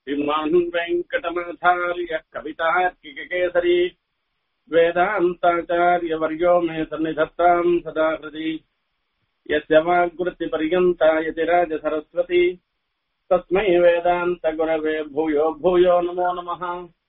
श्रीमान् वेङ्कटनाथार्य कवितार्किककेसरी वेदान्ताचार्यवर्यो मे सन्निधत्ताम् सदा हृदि यस्य वाग्वृत्तिपर्यन्ता यतिराजसरस्वती तस्मै वेदान्तगुरवे भूयो भूयो नमो नमः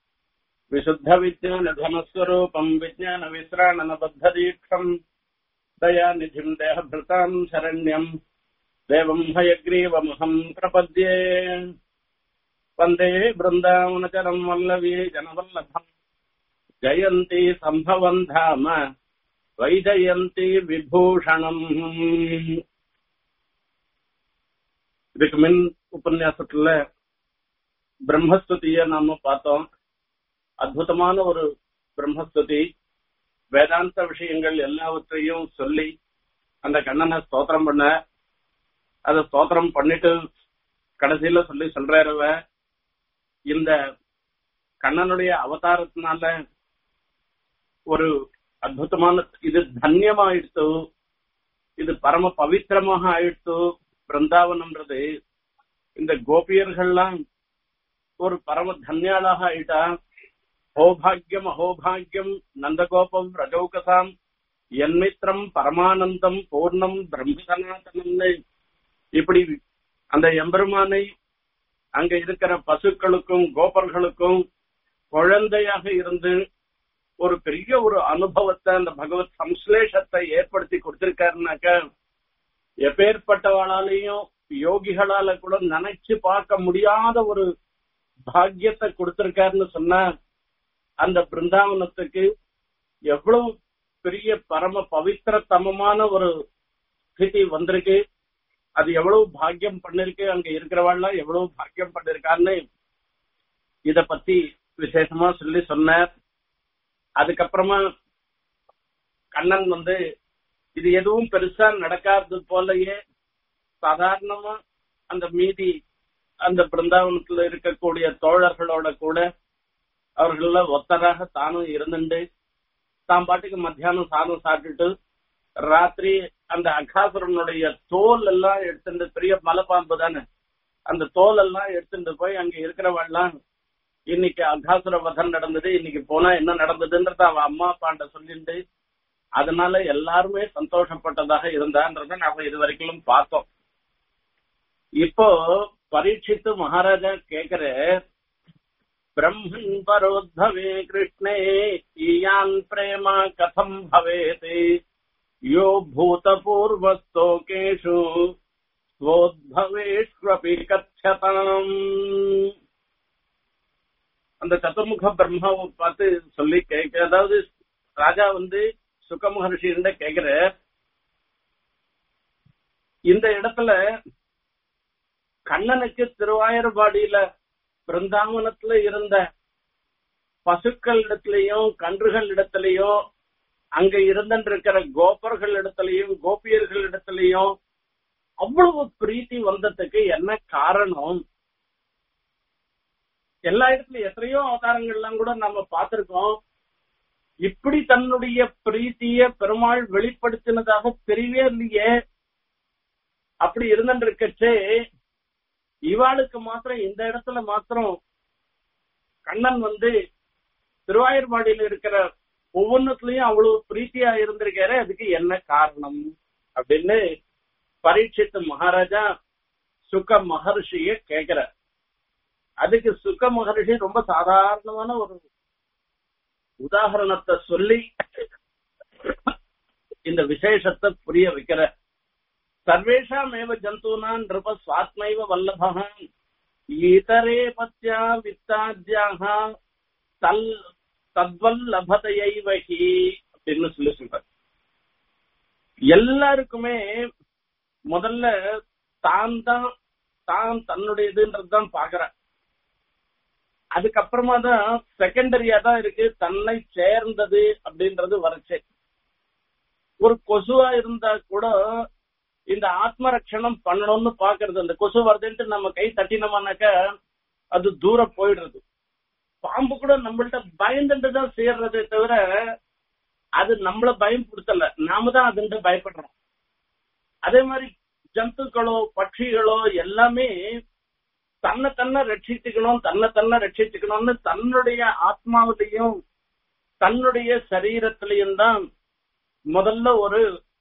विशुद्धविज्ञानधनस्वरूपम् विज्ञानविश्राणनबद्धदीक्षम् दयानिधिम् देहभृताम् शरण्यम् देवम् हयग्रीवमहम् प्रपद्ये वन्दे बृन्दावनचरम् वल्लवी जनवल्लभम् जयन्ती सम्भवम् धाम வைஜயந்தி விபூஷணம் இதுக்கு மின் உபன்யாசத்துல பிரம்மஸ்துதிய நாம பார்த்தோம் அற்புதமான ஒரு பிரம்மஸ்துதி வேதாந்த விஷயங்கள் எல்லாவற்றையும் சொல்லி அந்த கண்ணனை ஸ்தோத்திரம் பண்ண அத ஸ்தோத்திரம் பண்ணிட்டு கடைசியில சொல்லி சொல்றவ இந்த கண்ணனுடைய அவதாரத்தினால ஒரு அற்புதமான இது தன்யமாயிடுத்து இது பரம பவித்திரமாக ஆயிடுத்து பிருந்தாவனம்ன்றது இந்த கோபியர்கள்லாம் ஒரு பரம தன்யாளாக ஆயிட்டா ஹோபாகியம் அஹோபாகியம் நந்தகோபம் ரஜௌகசாம் என்மித்திரம் பரமானந்தம் பூர்ணம் பிரம்மசனாதனம்னு இப்படி அந்த எம்பெருமானை அங்க இருக்கிற பசுக்களுக்கும் கோபர்களுக்கும் குழந்தையாக இருந்து ஒரு பெரிய ஒரு அனுபவத்தை அந்த பகவத் சம்ஸ்லேஷத்தை ஏற்படுத்தி கொடுத்திருக்காருனாக்க எப்பேற்பட்டவாளாலையும் யோகிகளால கூட நினைச்சு பார்க்க முடியாத ஒரு பாக்கியத்தை கொடுத்திருக்காருன்னு சொன்னா அந்த பிருந்தாவனத்துக்கு எவ்வளவு பெரிய பரம பவித்திரத்தமமான ஒரு ஸ்திதி வந்திருக்கு அது எவ்வளவு பாக்கியம் பண்ணிருக்கு அங்க இருக்கிறவாள்லாம் எவ்வளவு பாக்கியம் பண்ணிருக்கான்னு இத பத்தி விசேஷமா சொல்லி சொன்னார் அதுக்கப்புறமா கண்ணன் வந்து இது எதுவும் பெருசா நடக்காதது போலயே சாதாரணமா அந்த மீதி அந்த பிருந்தாவனத்துல இருக்கக்கூடிய தோழர்களோட கூட அவர்கள ஒத்தராக தானும் இருந்துட்டு தான் பாட்டுக்கு மத்தியானம் சாதம் சாப்பிட்டுட்டு ராத்திரி அந்த அகாசுரனுடைய தோல் எல்லாம் எடுத்துட்டு பெரிய மலைப்பாம்பு தானே அந்த தோல் எல்லாம் எடுத்துட்டு போய் அங்க இருக்கிறவெல்லாம் இன்னைக்கு அகாசுர வதம் நடந்தது இன்னைக்கு போனா என்ன நடந்ததுன்றத அவன் அம்மா அப்பாண்ட சொல்லிட்டு அதனால எல்லாருமே சந்தோஷப்பட்டதாக இருந்தான்றத நாம இது வரைக்கும் பார்த்தோம் இப்போ பரீட்சித்து மகாராஜா கேக்குற பிரம்மன் பரோத்பவே கிருஷ்ணே ஈயான் பிரேமா கதம் பவேத் யோ பூதபூர்வஸ்தோகேஷு ஸ்வோத்பவேஷ்வபி கச்சதாம் அந்த சதுர்முக பிரம்மாவை பார்த்து சொல்லி கேட்க அதாவது ராஜா வந்து சுக மகர்ஷி இருந்த கேக்குற இந்த இடத்துல கண்ணனுக்கு திருவாயூர்பாடியில பிருந்தாவனத்துல இருந்த பசுக்கள் இடத்துலயும் கன்றுகள் இடத்துலயும் அங்க இருந்திருக்கிற கோபர்கள் இடத்துலயும் கோபியர்கள் இடத்துலயும் அவ்வளவு பிரீத்தி வந்ததுக்கு என்ன காரணம் எல்லா இடத்துலயும் எத்தனையோ அவதாரங்கள்லாம் கூட நம்ம பார்த்திருக்கோம் இப்படி தன்னுடைய பிரீத்திய பெருமாள் வெளிப்படுத்தினதாக தெரியவே இல்லையே அப்படி இருந்துருக்கச்சே இவாளுக்கு மாத்திரம் இந்த இடத்துல மாத்திரம் கண்ணன் வந்து திருவாயூர்பாடியில இருக்கிற ஒவ்வொன்னுலயும் அவ்வளவு பிரீத்தியா இருந்திருக்காரு அதுக்கு என்ன காரணம் அப்படின்னு பரீட்சித்து மகாராஜா சுக மகர்ஷிய கேக்குற அதுக்கு சுக மகர்ஷி ரொம்ப சாதாரணமான ஒரு உதாரணத்தை சொல்லி இந்த விசேஷத்தை புரிய வைக்கிற சர்வேஷாம் ஏவ ஜந்தூனான் நிருப சுவாத்மைவ வல்லபக இதரே பத்யா வித்தாத்யாக தல் தத்வல்லபதையைவகி அப்படின்னு சொல்லி சொல்ற எல்லாருக்குமே முதல்ல தான் தான் தான் தன்னுடையதுன்றது தான் பாக்குற அதுக்கப்புறமா தான் செகண்டரியா தான் இருக்கு தன்னை சேர்ந்தது அப்படின்றது வரச்சு ஒரு கொசுவா இருந்தா கூட இந்த ஆத்ம ரட்சணம் பண்ணணும்னு பாக்குறது அந்த கொசு வருதுன்ட்டு நம்ம கை தட்டினோம்னாக்க அது தூரம் போயிடுறது பாம்பு கூட நம்மள்ட்ட பயந்துட்டு தான் சேர்றதே தவிர அது நம்மள பயம் கொடுத்தல நாம தான் அதுன்ட்டு பயப்படுறோம் அதே மாதிரி ஜந்துக்களோ பட்சிகளோ எல்லாமே தன்னை தன்னை ரட்சிச்சுக்கணும் தன்னை தன்னை ரட்சிச்சுக்கணும்னு தன்னுடைய ஆத்மாவிலையும் தன்னுடைய சரீரத்திலையும் தான் முதல்ல ஒரு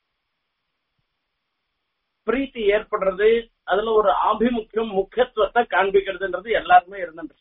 பிரீத்தி ஏற்படுறது அதுல ஒரு ஆபிமுக்கியம் முக்கியத்துவத்தை காண்பிக்கிறதுன்றது எல்லாருமே இருந்துட்டு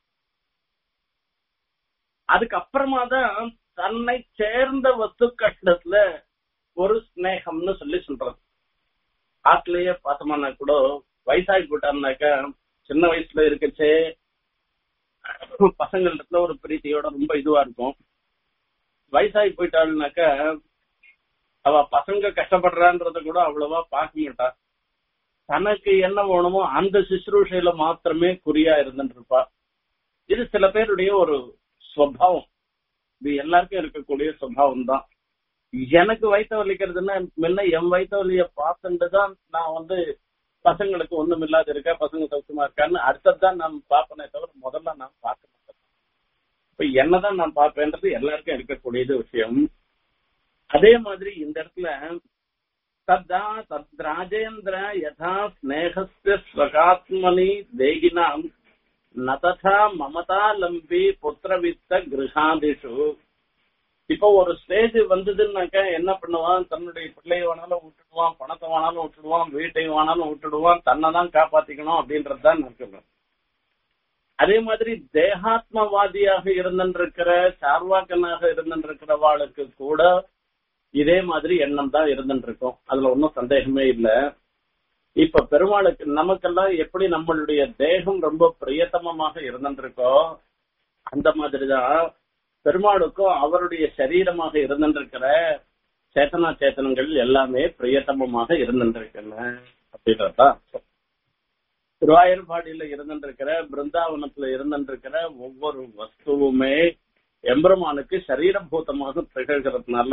அதுக்கப்புறமா தான் தன்னை சேர்ந்த வஸ்துக்கட்டத்துல ஒரு ஸ்னேகம்னு சொல்லி சொல்றது ஆத்துலயே பார்த்தோம்னா கூட வயசாகி போட்டான்னாக்கா சின்ன வயசுல இருக்கச்சே பசங்களிடத்துல ஒரு பிரீத்தியோட ரொம்ப இதுவா இருக்கும் வயசாகி போயிட்டாள்னாக்கா அவ பசங்க கஷ்டப்படுறான்றத கூட அவ்வளவா பார்க்க மாட்டா தனக்கு என்ன வேணுமோ அந்த சுசுரூஷையில மாத்திரமே குறியா இருந்துட்டு இருப்பா இது சில பேருடைய ஒரு ஸ்வபாவம் இது எல்லாருக்கும் இருக்கக்கூடிய சுவாவம் தான் எனக்கு வயிற்ற வலிக்கிறதுன்னா முன்ன என் வயிற்ற வலிய பார்த்துட்டு தான் நான் வந்து பசங்களுக்கு ஒண்ணும் இல்லாத இருக்கா பசங்க சௌக்கியமா இருக்கான்னு அடுத்ததான் நான் பார்ப்பனே தவிர முதல்ல நான் பார்க்க மாட்டேன் இப்ப என்னதான் நான் பார்ப்பேன்றது எல்லாருக்கும் இருக்கக்கூடியது விஷயம் அதே மாதிரி இந்த இடத்துல தத்தா தத் ராஜேந்திர யதா ஸ்னேகஸ்ய ஸ்வகாத்மனி தேகினாம் நததா மமதா லம்பி புத்திரவித்த கிரகாதிஷு இப்போ ஒரு ஸ்டேஜ் வந்ததுன்னாக்கா என்ன பண்ணுவான் தன்னுடைய பிள்ளைய வேணாலும் விட்டுடுவான் பணத்தை வேணாலும் விட்டுடுவான் வீட்டை வேணாலும் விட்டுடுவான் தன்னை தான் காப்பாத்திக்கணும் அப்படின்றதுதான் நான் சொல்றேன் அதே மாதிரி தேகாத்மவாதியாக இருந்திருக்கிற சார்வாக்கனாக இருந்திருக்கிறவாளுக்கு கூட இதே மாதிரி எண்ணம் தான் இருந்துருக்கும் அதுல ஒன்றும் சந்தேகமே இல்ல இப்ப பெருமாளுக்கு நமக்கெல்லாம் எப்படி நம்மளுடைய தேகம் ரொம்ப பிரியத்தமமாக இருந்திருக்கோ அந்த மாதிரிதான் பெருமாளுக்கும் அவருடைய சரீரமாக இருந்திருக்கிற சேத்தனா சேத்தனங்கள் எல்லாமே பிரியத்தமமாக இருந்திருக்கல அப்படின்றதுதான் திருவாயூர்பாடியில இருந்திருக்கிற பிருந்தாவனத்துல இருந்திருக்கிற ஒவ்வொரு வஸ்துவுமே எம்பெருமானுக்கு சரீரபூதமாக திகழ்கிறதுனால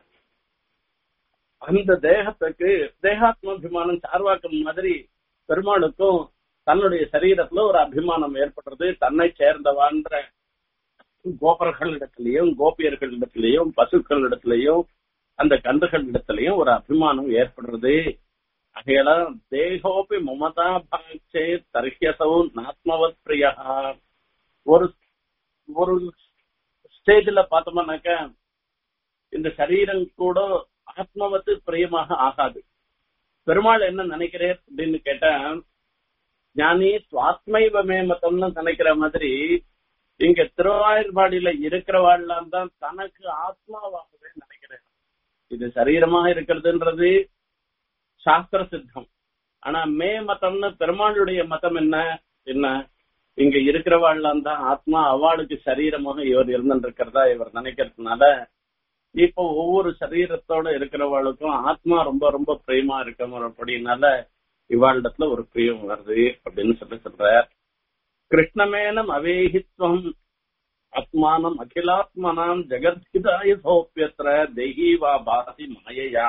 அந்த தேகத்துக்கு தேகாத்மாபிமானம் சார்வாக்கம் மாதிரி பெருமாளுக்கும் தன்னுடைய சரீரத்துல ஒரு அபிமானம் ஏற்படுறது தன்னை சேர்ந்தவான்ற கோபர்களிடத்திலையும் கோபியர்களிடத்திலையும் பசுக்களிடத்திலையும் அந்த கன்றுகளிடத்திலையும் ஒரு அபிமானம் ஏற்படுறது ஆகையெல்லாம் தேகோபி மமதா பாக்சே தர்ஹியசௌ நாத்மவத் பிரியா ஒரு ஒரு ஸ்டேஜ்ல பார்த்தோம்னாக்க இந்த சரீரம் கூட ஆத்மவத்து பிரியமாக ஆகாது பெருமாள் என்ன நினைக்கிறேன் அப்படின்னு கேட்டா ஞானி சுவாத்மைவமே மதம்னு நினைக்கிற மாதிரி இங்க திருவாயூர்பாடியில இருக்கிறவாள்லாம் தான் தனக்கு ஆத்மாவாகவே நினைக்கிறேன் இது சரீரமாக இருக்கிறதுன்றது சாஸ்திர சித்தம் ஆனா மே மதம்னு பெருமாளுடைய மதம் என்ன என்ன இங்க இருக்கிறவாள்லாம் தான் ஆத்மா அவளுக்கு சரீரமாக இவர் இருந்துருக்கிறதா இவர் நினைக்கிறதுனால இப்போ ஒவ்வொரு சரீரத்தோட இருக்கிறவாளுக்கும் ஆத்மா ரொம்ப ரொம்ப பிரியமா இருக்க அப்படின்னால இவாளிடத்துல ஒரு பிரியம் வருது அப்படின்னு சொல்லி சொல்ற கிருஷ்ணமேனம் அவேகித்வம் ஆத்மானம் அகிலாத்மனாம் ஜெகத்ஹிதாய சோப்பியத்திர தெய்கி வா பாரதி மாயையா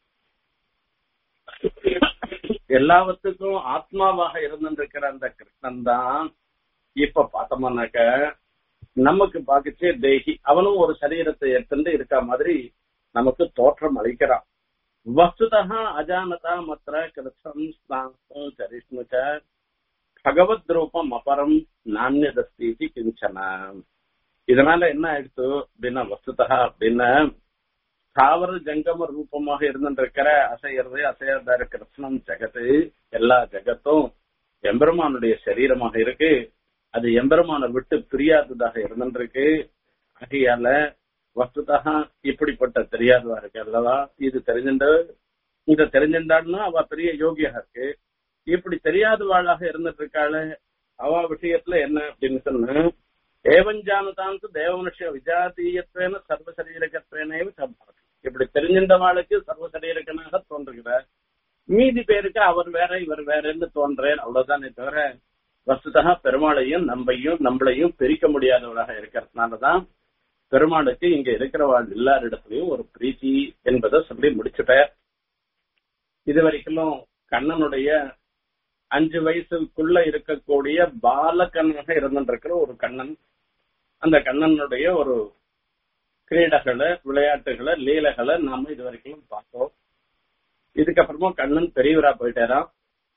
எல்லாவற்றுக்கும் ஆத்மாவாக இருந்திருக்கிற அந்த கிருஷ்ணன் தான் இப்ப பார்த்தோம்னாக்க நமக்கு பாக்கிச்சே தேகி அவனும் ஒரு சரீரத்தை எடுத்துட்டு இருக்க மாதிரி நமக்கு தோற்றம் அளிக்கிறான் வஸ்துதா அஜானதா மற்ற கிருஷ்ணம் ஸ்நாசம் சரிஷ்ணுச்ச பகவத் ரூபம் அபரம் நானியதஸ்தி கிஞ்சன இதனால என்ன ஆயிடுச்சு அப்படின்னா வஸ்துதா அப்படின்னா தாவர ஜங்கம ரூபமாக இருந்திருக்கிற அசையறது அசையாத கிருஷ்ணம் ஜெகத்து எல்லா ஜெகத்தும் எம்பெருமானுடைய சரீரமாக இருக்கு அது எம்பெருமான விட்டு பிரியாததாக இருந்திருக்கு ஆகையால வஸ்துதாக இப்படிப்பட்ட தெரியாதவா இருக்கு அல்லவா இது தெரிஞ்சுண்டு இத தெரிஞ்சிருந்தாள்னா அவ பெரிய யோகியா இருக்கு இப்படி தெரியாதவாளாக இருந்துட்டு இருக்காளு அவ விஷயத்துல என்ன அப்படின்னு சொன்ன ஏவஞ்சானதாந்து தேவமனுஷ விஜாதீயத்வேன சர்வ சரீரகத்வேனே சம்பாதி இப்படி தெரிஞ்சின்றவாளுக்கு சர்வ சரீரகனாக தோன்றுகிறார் மீதி பேருக்கு அவர் வேற இவர் வேறன்னு தோன்றேன் அவ்வளவுதானே தவிர வஸ்துதா பெருமாளையும் நம்பையும் நம்மளையும் பிரிக்க முடியாதவளாக இருக்கிறதுனாலதான் பெருமாளுக்கு இங்க இருக்கிறவாள் எல்லாரிடத்துலயும் ஒரு பிரீத்தி என்பதை சொல்லி முடிச்சுட்டார் இது வரைக்கும் கண்ணனுடைய அஞ்சு வயசுக்குள்ள இருக்கக்கூடிய பாலகண்ணாக இருந்துருக்கிற ஒரு கண்ணன் அந்த கண்ணனுடைய ஒரு கிரீடைகளை விளையாட்டுகளை லீலைகளை நாம இது வரைக்கும் பார்த்தோம் இதுக்கப்புறமா கண்ணன் பெரியவரா போயிட்டாராம்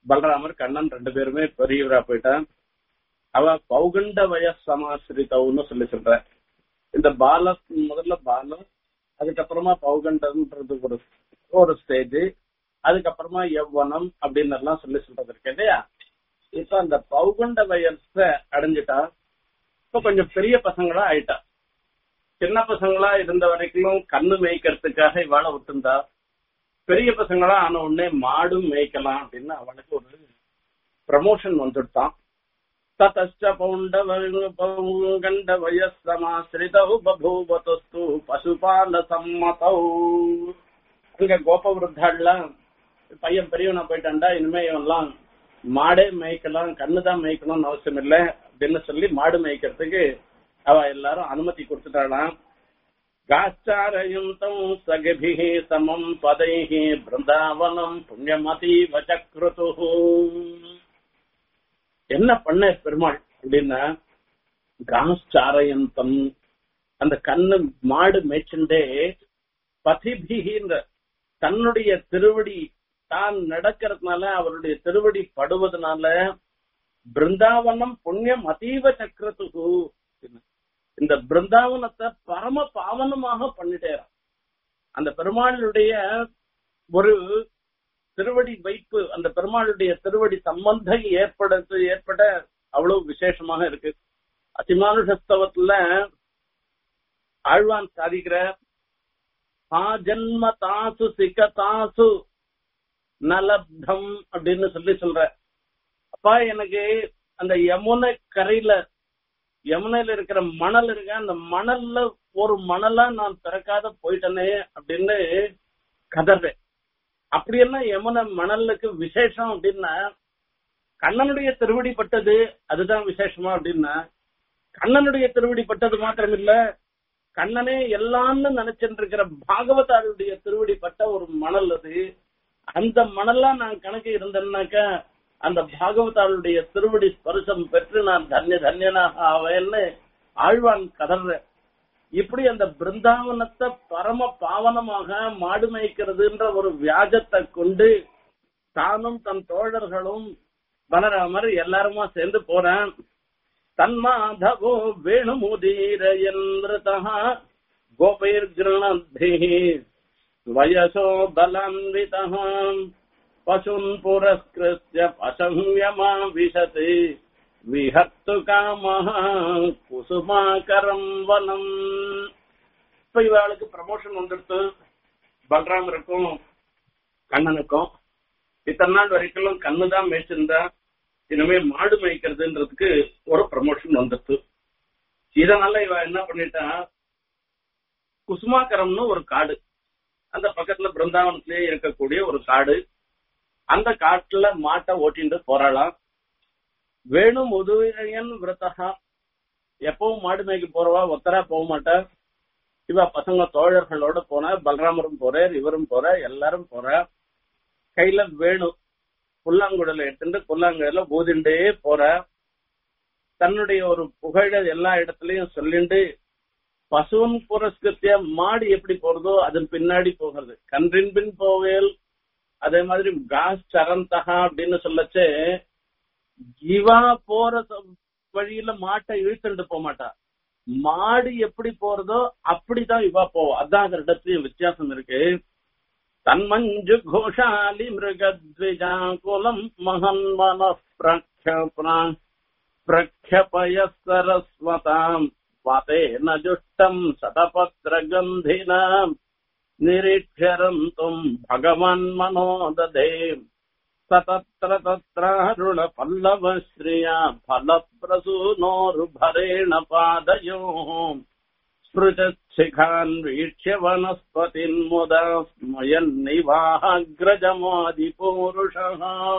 பலராமர் கண்ணன் ரெண்டு பேருமே பெரியவரா போயிட்டான் அவ பௌகண்ட வயசு சமாசிரித்தவுன்னு சொல்லி சொல்ற இந்த பால முதல்ல பாலம் அதுக்கப்புறமா பௌகண்டம்ன்றது ஒரு ஒரு ஸ்டேஜ் அதுக்கப்புறமா யௌவனம் அப்படின்னு எல்லாம் சொல்லி சொல்றது இருக்கு இல்லையா இப்ப அந்த பௌகண்ட வயச அடைஞ்சிட்டா இப்ப கொஞ்சம் பெரிய பசங்களா ஆயிட்டா சின்ன பசங்களா இருந்த வரைக்கும் கண்ணு மேய்க்கிறதுக்காக இவாள விட்டுருந்தா பெரிய பசங்களா ஆன உடனே மாடும் மேய்க்கலாம் அப்படின்னு அவனுக்கு ஒரு ப்ரமோஷன் வந்துட்டான் ததச்ச பௌண்ட வயசமாசிரிதௌ பபூவதஸ்து பசுபால சம்மதௌ அங்க கோப விருத்தாள்லாம் பையன் பெரியவனா போயிட்டான்டா இனிமே இவன்லாம் மாடே மேய்க்கலாம் கண்ணுதான் மேய்க்கணும்னு அவசியம் இல்லை அப்படின்னு சொல்லி மாடு மேய்க்கிறதுக்கு அவ எல்லாரும் அனுமதி கொடுத்துட்டாளாம் காச்சாரயுந்தம் சகபிஹி சமம் பதைஹி பிருந்தாவனம் புண்ணியமதீவ சக்ருது என்ன பண்ண பெருமாள் அப்படின்னா காச்சாரயந்தம் அந்த கண்ணு மாடு மேய்ச்சுண்டே பதிபிகின்ற தன்னுடைய திருவடி தான் நடக்கிறதுனால அவருடைய திருவடி படுவதனால பிருந்தாவனம் புண்ணியம் அதீவ சக்கரத்துகு இந்த பிருந்தாவனத்தை பரம பாவனமாக பண்ணிட்டேறான் அந்த பெருமாளுடைய ஒரு திருவடி வைப்பு அந்த பெருமாளுடைய திருவடி சம்பந்தம் ஏற்பட ஏற்பட அவ்வளவு விசேஷமாக இருக்கு அதிமானுஷஸ்தவத்துல ஆழ்வான் சாதிக்கிற ஆ ஜன்ம தாசு சிக்க தாசு நலப்தம் அப்படின்னு சொல்லி சொல்ற அப்பா எனக்கு அந்த யமுனை கரையில யமுனையில இருக்கிற மணல் இருக்க அந்த மணல்ல ஒரு மணலா நான் பிறக்காத போயிட்டனே அப்படின்னு கதறேன் அப்படி என்ன யமுனை மணலுக்கு விசேஷம் அப்படின்னா கண்ணனுடைய திருவடி பட்டது அதுதான் விசேஷமா அப்படின்னா கண்ணனுடைய திருவடி பட்டது மாத்திரம் இல்ல கண்ணனே எல்லாம்னு நினைச்சிட்டு இருக்கிற பாகவதாருடைய திருவடி பட்ட ஒரு மணல் அது அந்த மணல்லாம் நான் கணக்கு இருந்தேன்னாக்க அந்த பாகவதாருடைய திருவடி ஸ்பர்சம் பெற்று நான் தன்ய தன்யனாக ஆவேன்னு ஆழ்வான் கதற இப்படி அந்த பிருந்தாவனத்தை பரம பாவனமாக மாடு மேய்க்கிறதுன்ற ஒரு வியாஜத்தை கொண்டு தானும் தன் தோழர்களும் பலராமர் எல்லாருமா சேர்ந்து போறேன் தன்மாதவோ வேணுமுதீர என்றதா கோபைர் கிருணத்தி வயசோ பலான்விதः பசுன் புரஸ்கிருத்ய பசம்யமா விசதி விஹத்து காமஹ குசுமாகரம் வனம் இப்ப இவாளுக்கு ப்ரமோஷன் வந்துடுத்து பல்ராமருக்கும் கண்ணனுக்கும் இத்தனை நாள் வரைக்கும் கண்ணு தான் மேய்ச்சிருந்தா இனிமே மாடு மேய்க்கிறதுன்றதுக்கு ஒரு ப்ரமோஷன் வந்துடுது இதனால இவ என்ன பண்ணிட்டா குசுமாகரம்னு ஒரு காடு அந்த பக்கத்துல பிருந்தாவனத்திலேயே இருக்கக்கூடிய ஒரு காடு அந்த காட்டுல மாட்டை ஓட்டிட்டு போறாளாம் வேணும் உதவியன் விரதகா எப்பவும் மாடு மேய்க்க போறவா ஒத்தரா போக மாட்டா இவ பசங்க தோழர்களோட போனா பலராமரும் போறார் இவரும் போற எல்லாரும் போற கையில வேணும் புல்லாங்குழல எடுத்துட்டு புல்லாங்குழல ஊதிண்டே போற தன்னுடைய ஒரு புகழ எல்லா இடத்துலயும் சொல்லிண்டு பசுவன் புரஸ்கிருத்திய மாடு எப்படி போறதோ அதன் பின்னாடி போகிறது கன்றின் பின் போவேல் அதே மாதிரி காஸ் சரந்தகா அப்படின்னு சொல்லச்சு இவா போற வழியில மாட்டை இழுத்துட்டு போக மாட்டா மாடு எப்படி போறதோ அப்படிதான் இவா போவோம் அதான் அந்த இடத்துலயும் வித்தியாசம் இருக்கு தன்மஞ்சு கோஷாலி மிருகத்விஜாகுலம் மகன் மன பிரக்ஷபய சரஸ்வதாம் वातेन जुष्टम् शतपत्रगन्धिनाम् निरीक्षरन्तुम् भगवान् मनो दधे स तत्र तत्रारुणपल्लवश्रिया फलप्रसूनोर्भरेण पादयोः स्पृशच्छिखान् वीक्ष्य वनस्पतिन्मुदा ஸ்மயன்னிவாகிரஜமாதிபூருஷः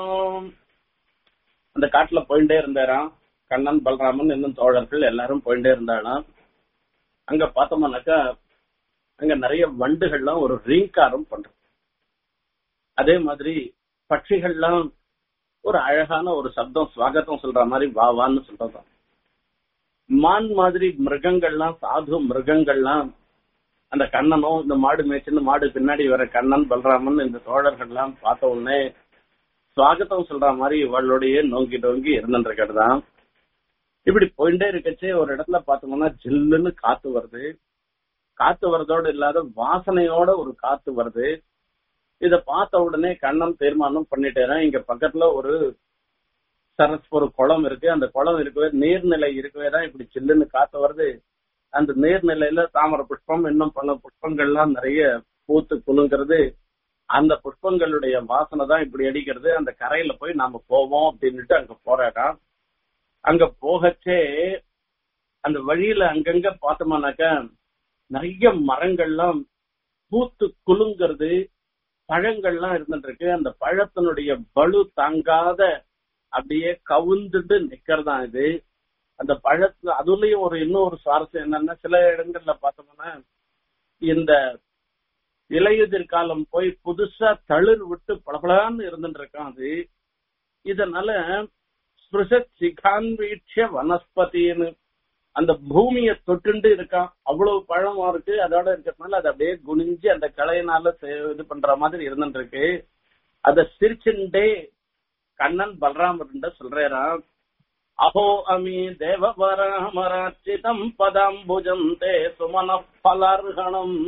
அந்த காட்டுல போயிட்டே இருந்தாராம் கண்ணன் பலராமன் இன்னும் தோழர்கள் எல்லாரும் போயிட்டே இருந்தாலும் அங்க பார்த்தோம்னாக்கா அங்க நிறைய வண்டுகள்லாம் ஒரு ரீங்காரம் பண்றது அதே மாதிரி பட்சிகள்லாம் ஒரு அழகான ஒரு சப்தம் ஸ்வாகத்தம் சொல்ற மாதிரி வா வான்னு சொல்றதான் மான் மாதிரி மிருகங்கள்லாம் சாது மிருகங்கள்லாம் அந்த கண்ணனும் இந்த மாடு மேய்ச்சின்னு மாடு பின்னாடி வர கண்ணன் பலராமன் இந்த தோழர்கள்லாம் பார்த்த உடனே சுவாகத்தம் சொல்ற மாதிரி இவளுடைய நோக்கி நோக்கி இருந்துருக்கிறது தான் இப்படி போயிட்டே இருக்கச்சே ஒரு இடத்துல பார்த்தோம்னா ஜில்லுன்னு காத்து வருது காத்து வரதோடு இல்லாத வாசனையோட ஒரு காத்து வருது இத பார்த்த உடனே கண்ணன் தீர்மானம் பண்ணிட்டேன் இங்க பக்கத்துல ஒரு சரஸ் ஒரு குளம் இருக்கு அந்த குளம் இருக்கவே நீர்நிலை இருக்கவே தான் இப்படி சில்லுன்னு காத்து வருது அந்த நீர்நிலையில தாமரை புஷ்பம் இன்னும் பல புஷ்பங்கள்லாம் நிறைய பூத்து குலுங்கிறது அந்த புஷ்பங்களுடைய வாசனை தான் இப்படி அடிக்கிறது அந்த கரையில போய் நாம போவோம் அப்படின்னுட்டு அங்க போறாடா அங்க போகச்சே அந்த வழியில அங்கங்க பார்த்தோம்னாக்கா நிறைய மரங்கள்லாம் பூத்து குலுங்கிறது பழங்கள்லாம் இருந்துட்டு இருக்கு அந்த பழத்தினுடைய பலு தாங்காத அப்படியே கவுந்துட்டு நிக்கிறதா இது அந்த பழத்து அதுலயும் ஒரு இன்னொரு சுவாரஸ்யம் என்னன்னா சில இடங்கள்ல பார்த்தோம்னா இந்த இலையுதிர் காலம் போய் புதுசா தளிர் விட்டு பளபளன்னு இருந்துட்டு இருக்கான் அது இதனால ஸ்பிருஷத் சிகான்வீட்சிய வனஸ்பதின்னு அந்த பூமியை தொட்டுண்டு இருக்கான் அவ்வளவு பழமா இருக்கு அதோட இருக்கிறதுனால அது அப்படியே குனிஞ்சு அந்த கலையினால செ- இது பண்ற மாதிரி இருந்துட்டு இருக்கு அத சிரிச்சுண்டே கண்ணன் பலராமர்கிட்ட சொல்றாராம் அஹோ அமி தேவபராமராச்சிதம் பதாம்புஜம் தே சுமன பலர்கணம்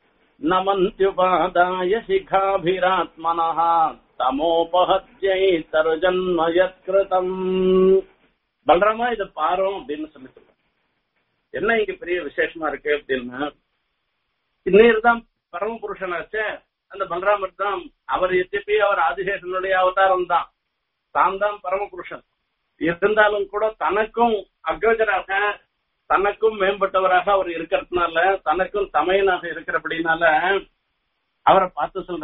நமந்தியுபாதாய சிகாபிராத்மனः தமோபஹத்யை தருஜன்மயத்கிருதம் பலராமா இத பாரோம் அப்படின்னு சொல்லி சொல்றாங்க என்ன இங்க பெரிய விசேஷமா இருக்கு அப்படின்னா இன்னைக்கு தான் பரமபுருஷனாச்சே அந்த பலராமர் தான் அவர் எத்திப்பி அவர் ஆதிசேஷனுடைய அவதாரம் தான் தான் தான் பரமபுருஷன் இருந்தாலும் கூட தனக்கும் அக்ரஜராக தனக்கும் மேம்பட்டவராக அவர் இருக்கிறதுனால தனக்கும் தமையனாக இருக்கிறபடினால அவரை பார்த்து சொல்ற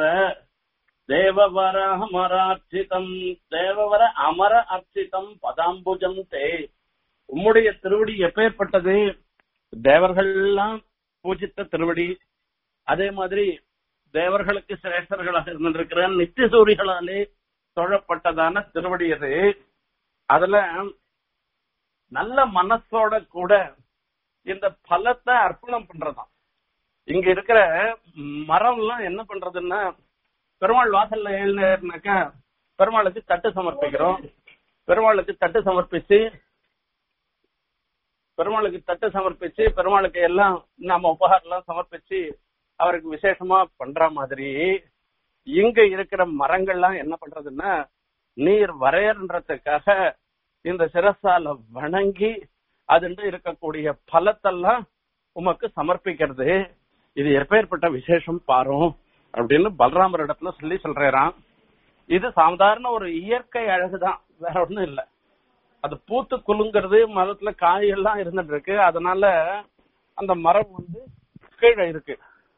தேவவர அமரார்ச்சிதம் தேவவர அமர அர்ச்சிதம் பதாம்புஜம் தே உம்முடைய திருவடி எப்பேற்பட்டது தேவர்கள்லாம் பூஜித்த திருவடி அதே மாதிரி தேவர்களுக்கு சிரேஷ்டர்களாக இருந்திருக்கிற நித்திய சூரிகளாலே தொழப்பட்டதான திருவடி அது அதுல நல்ல மனசோட கூட இந்த பலத்தை அர்ப்பணம் பண்றதாம் இங்க இருக்கிற மரம் எல்லாம் என்ன பண்றதுன்னா பெருமாள் வாசல்ல எழுந்தாக்கா பெருமாளுக்கு தட்டு சமர்ப்பிக்கிறோம் பெருமாளுக்கு தட்டு சமர்ப்பிச்சு பெருமாளுக்கு தட்டு சமர்ப்பிச்சு பெருமாளுக்கு எல்லாம் நாம உபகாரம் எல்லாம் சமர்ப்பிச்சு அவருக்கு விசேஷமா பண்ற மாதிரி இங்க இருக்கிற மரங்கள்லாம் என்ன பண்றதுன்னா நீர் வரையறன்றதுக்காக இந்த சிரசால வணங்கி அதுண்டு இருக்கக்கூடிய பலத்தெல்லாம் உமக்கு சமர்ப்பிக்கிறது இது எப்பேற்பட்ட விசேஷம் பாரும் அப்படின்னு பலராமர் இடத்துல சொல்லி சொல்றாராம் இது சாதாரண ஒரு இயற்கை அழகுதான் வேற ஒண்ணும் இல்ல அது பூத்து குலுங்கிறது மரத்துல காயெல்லாம் இருந்துட்டு இருக்கு அதனால அந்த மரம் வந்து கீழே இருக்கு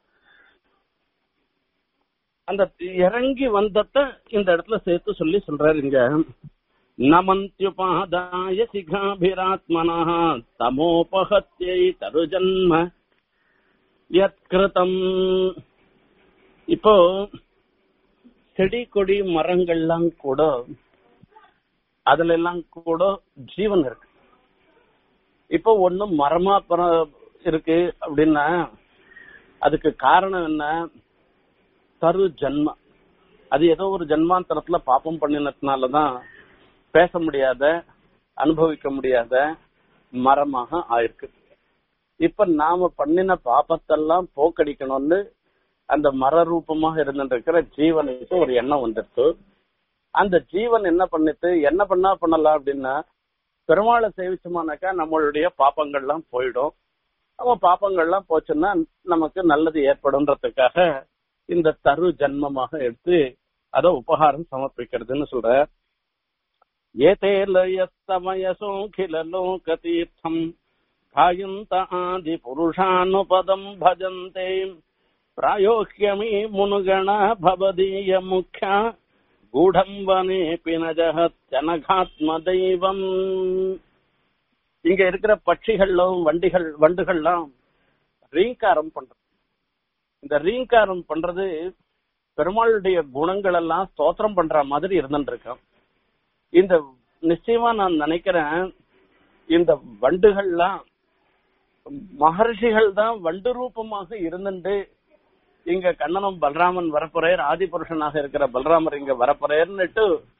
அந்த இறங்கி வந்தத இந்த இடத்துல சேர்த்து சொல்லி சொல்றாரு இங்க நமந்தியுபாதாய சிகாபிராத்மனா தமோபகத்யை தருஜன்ம யத்கிருதம் இப்போ செடி கொடி மரங்கள்லாம் கூட அதுல எல்லாம் கூட ஜீவன் இருக்கு இப்போ ஒண்ணு மரமா பர- இருக்கு அப்படின்னா அதுக்கு காரணம் என்ன தரு ஜன்ம அது ஏதோ ஒரு ஜன்மாந்தரத்துல பாப்பம் பண்ணினதுனாலதான் பேச முடியாத அனுபவிக்க முடியாத மரமாக ஆயிருக்கு இப்ப நாம பண்ணின பாப்பத்தெல்லாம் போக்கடிக்கணும்னு அந்த மர ரூபமாக இருந்துருக்கிற ஜீவனுக்கு ஒரு எண்ணம் வந்துருச்சு அந்த ஜீவன் என்ன பண்ணிட்டு என்ன பண்ணா பண்ணலாம் அப்படின்னா பெருமாளை சேவிச்சோமானாக்கா நம்மளுடைய பாப்பங்கள்லாம் போயிடும் நம்ம பாப்பங்கள்லாம் போச்சுன்னா நமக்கு நல்லது ஏற்படும்ன்றதுக்காக இந்த தரு ஜன்மமாக எடுத்து அத உபகாரம் சமர்ப்பிக்கிறதுன்னு சொல்ற ஏதே லயஸ்தமயசோகில லோகதீர்த்தம் காயந்த ஆதி புருஷானுபதம் பஜந்தே பிராயோஹ்யமி முனுகண பவதீய முக்கிய கூடம் வனேபி நஜகத்யனகாத்ம தெய்வம் இங்க இருக்கிற பட்சிகளும் வண்டிகள் வண்டுகள்லாம் ரீங்காரம் பண்றது இந்த ரீங்காரம் பண்றது பெருமாளுடைய குணங்கள் எல்லாம் ஸ்தோத்திரம் பண்ற மாதிரி இருந்துட்டு இருக்கோம் இந்த நிச்சயமா நான் நினைக்கிறேன் இந்த வண்டுகள்லாம் மகர்ஷிகள் தான் வண்டு ரூபமாக இருந்துட்டு இங்க கண்ணனும் பலராமன் வரப்போறேர் ஆதிபுருஷனாக இருக்கிற பலராமர் இங்க வரப்போறேர்னுட்டு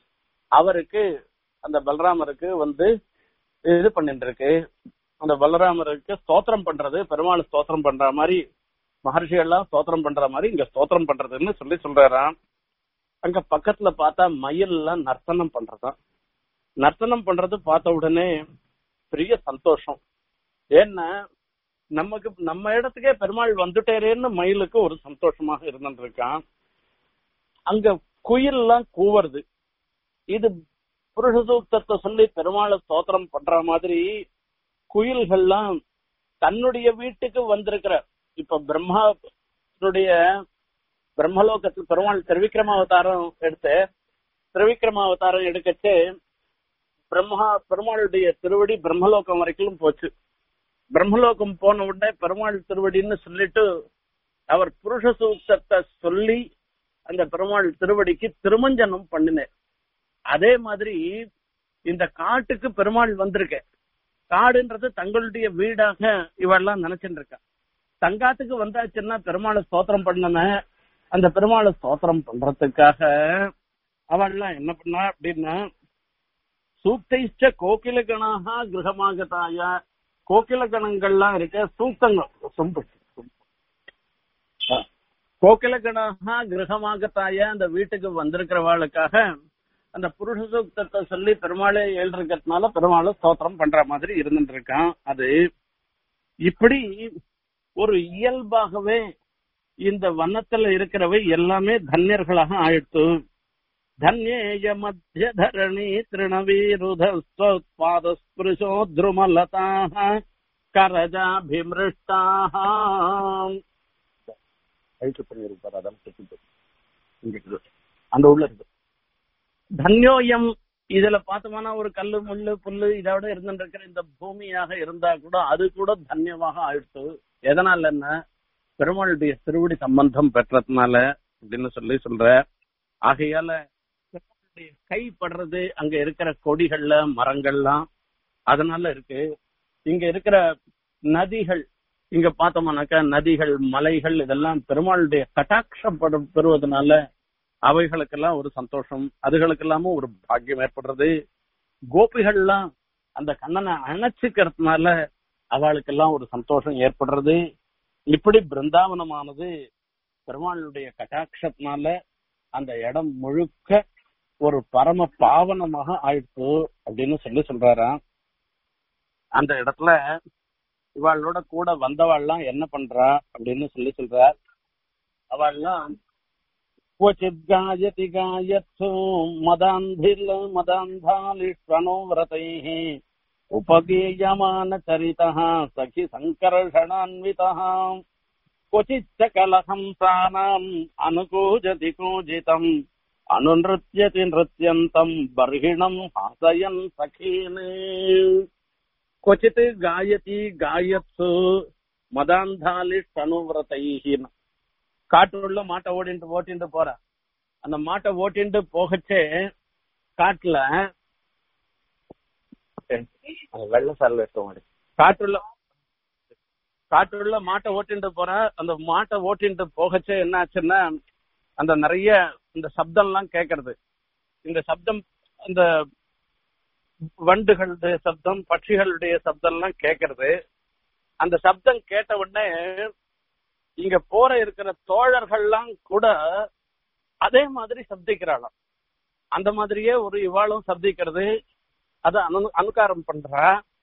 அவருக்கு அந்த பலராமருக்கு வந்து இது பண்ணிட்டு இருக்கு அந்த பலராமருக்கு ஸ்தோத்திரம் பண்றது பெருமாள் ஸ்தோத்திரம் பண்ற மாதிரி மகர்ஷிகள் எல்லாம் ஸ்தோத்திரம் பண்ற மாதிரி இங்க ஸ்தோத்திரம் பண்றதுன்னு சொல்லி சொல்றாராம் அங்க பக்கத்துல பார்த்தா மயில் எல்லாம் நர்த்தனம் பண்றதாம் நர்த்தனம் பண்றது பார்த்த உடனே பெரிய சந்தோஷம் ஏன்னா நமக்கு நம்ம இடத்துக்கே பெருமாள் வந்துட்டேரேன்னு மயிலுக்கு ஒரு சந்தோஷமாக இருந்துட்டு இருக்கான் அங்க குயில் எல்லாம் கூவுறது இது புருஷ சூக்தத்தை சொல்லி பெருமாளை ஸ்தோத்திரம் பண்ற மாதிரி குயில்கள்லாம் தன்னுடைய வீட்டுக்கு வந்திருக்கிற இப்ப பிரம்மாவுடைய பிரம்மலோகத்தில் பெருமாள் திருவிக்ரம அவதாரம் எடுத்து திருவிக்ரம அவதாரம் எடுக்கச்சு பிரம்மா பெருமாளுடைய திருவடி பிரம்மலோகம் வரைக்கும் போச்சு பிரம்மலோகம் போன உடனே பெருமாள் திருவடின்னு சொல்லிட்டு அவர் புருஷ சூக்தத்தை சொல்லி அந்த பெருமாள் திருவடிக்கு திருமஞ்சனம் பண்ணினேன் அதே மாதிரி இந்த காட்டுக்கு பெருமாள் வந்திருக்க காடுன்றது தங்களுடைய வீடாக இவெல்லாம் நினைச்சுட்டு இருக்கா தங்காத்துக்கு வந்தாச்சுன்னா பெருமாளை ஸ்தோத்திரம் பண்ணன அந்த பெருமாளை ஸ்தோத்திரம் பண்றதுக்காக அவள்லாம் என்ன பண்ணா அப்படின்னா சூக்தைச்ச கோகில கணாக கிரகமாகதாய கோகில கணங்கள்லாம் இருக்க சூக்தங்கள் சொம்பு கோகில கணாக கிரகமாகத்தாய அந்த வீட்டுக்கு வந்திருக்கிறவாளுக்காக அந்த புருஷ சூக்தத்தை சொல்லி பெருமாளே எழுதிருக்கிறதுனால பெருமாளை ஸ்தோத்திரம் பண்ற மாதிரி இருந்துட்டு இருக்கான் அது இப்படி ஒரு இயல்பாகவே இந்த வனத்துல இருக்கிறவை எல்லாமே தன்யர்களாக ஆயிடுத்து தன்யேய மத்திய தரணி திருணவீருதஸ்வத்பாத ஸ்பிருஷோ துருமலதாக கரஜாபிமிருஷ்டாக ரைட்டு பண்ணிருப்பார் அதான் இங்க இருக்குது. அந்த உள்ள இருக்கு தன்யோயம் இதுல பார்த்தோம்னா ஒரு கல்லு முள்ளு புல்லு இதோட இருந்துட்டு இருக்கிற இந்த பூமியாக இருந்தா கூட அது கூட தன்யமாக ஆயிடுத்து எதனால என்ன பெருமாளுடைய திருவடி சம்பந்தம் பெற்றதுனால அப்படின்னு சொல்லி சொல்ற ஆகையால பெருமாளுடைய கை படுறது அங்க இருக்கிற கொடிகள்ல மரங்கள்லாம் அதனால இருக்கு இங்க இருக்கிற நதிகள் இங்க பார்த்தோம்னாக்கா நதிகள் மலைகள் இதெல்லாம் பெருமாளுடைய கட்டாட்சம் படு- பெறுவதனால அவைகளுக்கெல்லாம் ஒரு சந்தோஷம் அதுகளுக்கெல்லாமும் ஒரு பாக்கியம் ஏற்படுறது கோபிகள்லாம் அந்த கண்ணனை அணைச்சுக்கிறதுனால அவளுக்கெல்லாம் ஒரு சந்தோஷம் ஏற்படுறது இப்படி பிருந்தாவனமானது பெருமாளுடைய கட்டாட்சத்தினால அந்த இடம் முழுக்க ஒரு பரம பாவனமாக ஆயிடுச்சு அப்படின்னு சொல்லி சொல்றாராம் அந்த இடத்துல இவாளோட கூட வந்தவாள்லாம் என்ன பண்றா அப்படின்னு சொல்லி சொல்றார் அவள்லாம் क्वचित् गायति गायत्सु मदान्धिर् मदान्धालिष्वनो व्रतैः उपगीयमानचरितः सखि सङ्कर्षणान्वितः क्वचिच्च कलहंसानाम् अनुकूजति कूजितम् अनुनृत्यति नृत्यन्तम् बर्हिणम् हासयन् सखीन् क्वचित् गायति गायत्सु மதாந்தாலிஷ்டனுவிரதைஹின் காட்டுள்ள மாட்டை ஓடிட்டு ஓட்டிட்டு போற அந்த மாட்டை ஓட்டிட்டு போகச்சே காட்டுல அது வெள்ள சார்ல இருக்க மாட்டேன் காட்டுள்ள காட்டுள்ள மாட்டை ஓட்டிட்டு போற அந்த மாட்டை ஓட்டிட்டு போகச்சே என்ன ஆச்சுன்னா அந்த நிறைய இந்த சப்தம் எல்லாம் கேக்குறது இந்த சப்தம் அந்த வண்டுகளுடைய சப்தம் பட்சிகளுடைய சப்தம் எல்லாம் கேக்குறது அந்த சப்தம் கேட்ட உடனே இங்க போற இருக்கிற தோழர்கள்லாம் கூட அதே மாதிரி சப்திக்கிறாளாம் அந்த மாதிரியே ஒரு இவாளும் சப்திக்கிறது அத அனு அனுகாரம் பண்றா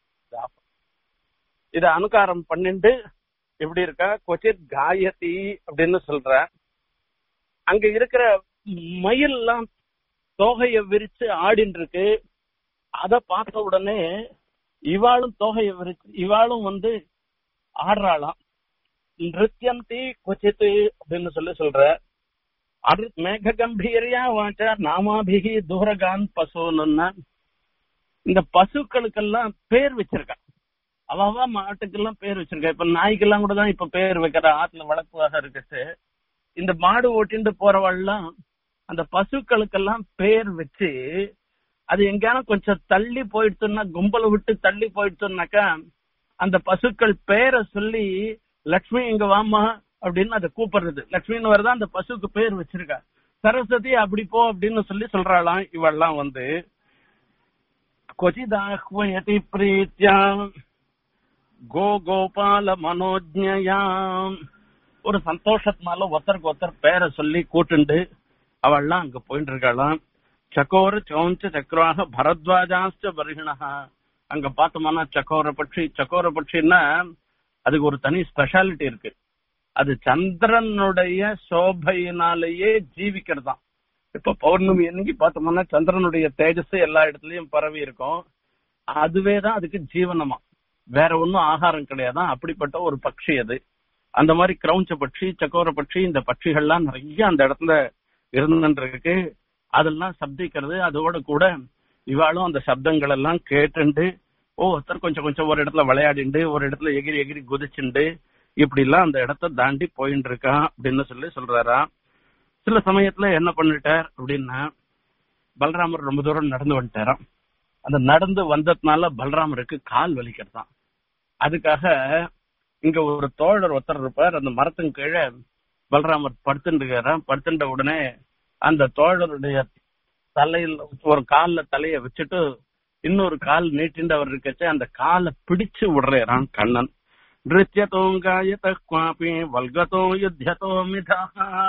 இத அனுகாரம் பண்ணிட்டு எப்படி இருக்கா கொச்சித் காயதி அப்படின்னு சொல்ற அங்க இருக்கிற மயில்லாம் தோகைய விரிச்சு ஆடின்னு இருக்கு அத பார்த்த உடனே இவாளும் தோகைய விரிச்சு இவாளும் வந்து ஆடுறாளாம் நிருத்தியந்தி கொச்சித்து அப்படின்னு சொல்லி சொல்ற அது மேக கம்பீரியா வாச்சா நாமாபிகி தூரகான் பசுன்னு இந்த பசுக்களுக்கெல்லாம் பேர் வச்சிருக்கா அவ மாட்டுக்கெல்லாம் பேர் வச்சிருக்கா இப்ப நாய்க்கெல்லாம் கூட தான் இப்ப பேர் வைக்கிற ஆத்துல வளர்ப்புவாக இருக்குது இந்த மாடு ஓட்டிட்டு போறவள்லாம் அந்த பசுக்களுக்கெல்லாம் பேர் வச்சு அது எங்கேயான கொஞ்சம் தள்ளி போயிடுச்சுன்னா கும்பலை விட்டு தள்ளி போயிடுச்சுன்னாக்கா அந்த பசுக்கள் பேரை சொல்லி லக்ஷ்மி இங்க வாமா அப்படின்னு அதை கூப்பிடுறது லக்ஷ்மின்னு வரதான் அந்த பசுக்கு பேர் வச்சிருக்கா சரஸ்வதி அப்படி போ அப்படின்னு சொல்லி சொல்றாளாம் இவெல்லாம் வந்து கொச்சிதாஹ்வயதி பிரீத்யாம் கோ கோபால மனோஜ்ஞயாம் ஒரு சந்தோஷத்தினால ஒருத்தருக்கு ஒருத்தர் பேரை சொல்லி கூட்டுண்டு அவள்லாம் அங்க போயிட்டு இருக்காளாம் சக்கோர சௌஞ்ச சக்கராக பரத்வாஜாஸ்ட வருகிணா அங்க பார்த்தோம்னா சக்கோர பட்சி சக்கோர பட்சின்னா அதுக்கு ஒரு தனி ஸ்பெஷாலிட்டி இருக்கு அது சந்திரனுடைய சோபையினாலேயே ஜீவிக்கிறதாம் இப்ப பௌர்ணமி அன்னைக்கு பார்த்தோம்னா சந்திரனுடைய தேஜஸ் எல்லா இடத்துலயும் பரவி இருக்கும் அதுவே தான் அதுக்கு ஜீவனமா வேற ஒன்னும் ஆகாரம் கிடையாதான் அப்படிப்பட்ட ஒரு பட்சி அது அந்த மாதிரி கிரௌஞ்ச பட்சி சக்கோர பட்சி இந்த பட்சிகள்லாம் நிறைய அந்த இடத்துல இருந்துருக்கு அதெல்லாம் சப்திக்கிறது அதோட கூட இவாளும் அந்த சப்தங்கள் எல்லாம் கேட்டுண்டு ஓ ஒருத்தர் கொஞ்சம் கொஞ்சம் ஒரு இடத்துல விளையாடிண்டு ஒரு இடத்துல எகிரி எகிரி குதிச்சுண்டு இப்படி எல்லாம் அந்த இடத்த தாண்டி போயிட்டு இருக்கான் அப்படின்னு சொல்லி சொல்றாரா சில சமயத்துல என்ன பண்ணிட்டார் அப்படின்னா பலராமர் ரொம்ப தூரம் நடந்து வந்துட்டாராம் அந்த நடந்து வந்ததுனால பலராமருக்கு கால் வலிக்கிறதாம் அதுக்காக இங்க ஒரு தோழர் ஒருத்தர் இருப்பார் அந்த மரத்தின் கீழே பலராமர் படுத்துட்டு படுத்துட்ட உடனே அந்த தோழருடைய தலையில் ஒரு கால்ல தலைய வச்சுட்டு இன்னொரு கால் நீட்டிண்டு அவர் இருக்கச்சு அந்த காலை பிடிச்சு விடுறான் கண்ணன் நிருத்தியதோங்காயத குவாபி வல்கதோ யுத்தியதோ மிதா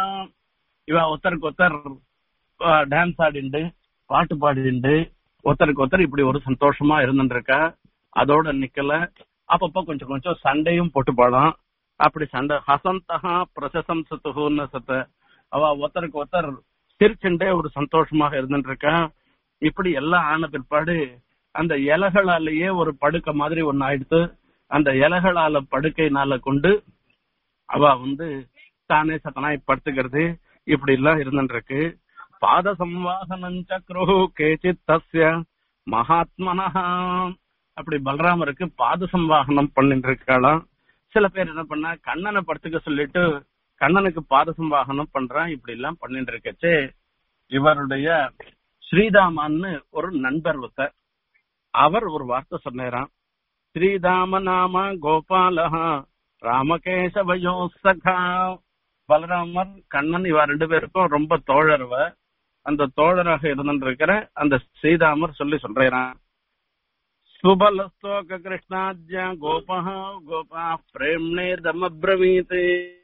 இவ ஒருத்தருக்கு ஒருத்தர் டான்ஸ் ஆடிண்டு பாட்டு பாடிண்டு ஒருத்தருக்கு ஒருத்தர் இப்படி ஒரு சந்தோஷமா இருந்துருக்கா அதோட நிக்கல அப்பப்ப கொஞ்சம் கொஞ்சம் சண்டையும் போட்டு பாடும் அப்படி சண்டை ஹசந்தகா பிரசசம்சத்துன்னு சத்த அவ ஒருத்தருக்கு ஒருத்தர் சிரிச்சுண்டே ஒரு சந்தோஷமாக இருந்துட்டு இருக்கா இப்படி எல்லாம் ஆன பிற்பாடு அந்த இலைகளாலேயே ஒரு படுக்கை மாதிரி ஒன்னு ஆயிடுத்து அந்த இலைகளால படுக்கைனால கொண்டு அவ வந்து தானே சத்தனாய் படுத்துக்கிறது இப்படி எல்லாம் இருந்துட்டு இருக்கு பாத சம்வாகனம் சக்ரு கேச்சித் தஸ்ய மகாத்மனஹா அப்படி பலராமருக்கு பாத சம்வாகனம் பண்ணிட்டு இருக்காளாம் சில பேர் என்ன பண்ணா கண்ணனை படுத்துக்க சொல்லிட்டு கண்ணனுக்கு பாத சம்வாகனம் பண்றான் இப்படி எல்லாம் பண்ணிட்டு இருக்கச்சு இவருடைய ஸ்ரீதாமான்னு ஒரு நண்பர் ஒருத்தர் அவர் ஒரு வார்த்தை சொன்னாராம் ஸ்ரீதாம நாம கோபாலஹா ராமகேசவயோ சகா பலராமர் கண்ணன் இவ ரெண்டு பேருக்கும் ரொம்ப தோழர்வ அந்த தோழராக இருந்திருக்கிற அந்த ஸ்ரீதாமர் சொல்லி சொல்றான் சுபலஸ்தோக கிருஷ்ணாத்யா கோபா கோபா பிரேம்னே தமப்ரவீத்